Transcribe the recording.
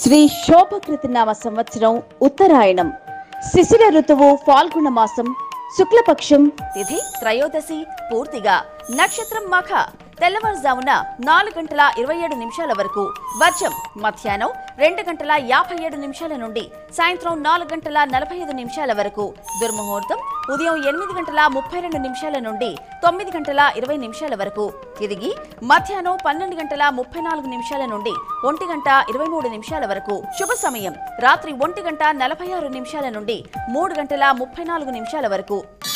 శ్రీ శోభకృతనామ సంవత్సరం ఉత్తరాయణం శిశిర ఋతువు ఫాల్గుణ మాసం శుక్లపక్షం తిథి త్రయోదశి పూర్తిగా నక్షత్రం మఖ తెల్లవారుజామున నాలుగు గంటల ఇరవై ఏడు నిమిషాల వరకు వర్షం మధ్యాహ్నం రెండు గంటల యాభై ఏడు నిమిషాల నుండి సాయంత్రం నాలుగు గంటల నలభై ఐదు నిమిషాల వరకు దుర్ముహూర్తం ఉదయం ఎనిమిది గంటల ముప్పై రెండు నిమిషాల నుండి తొమ్మిది గంటల ఇరవై నిమిషాల వరకు తిరిగి మధ్యాహ్నం పన్నెండు గంటల ముప్పై నాలుగు నిమిషాల నుండి ఒంటి గంట ఇరవై మూడు నిమిషాల వరకు శుభ సమయం రాత్రి ఒంటి గంట నలభై ఆరు నిమిషాల నుండి మూడు గంటల ముప్పై నాలుగు నిమిషాల వరకు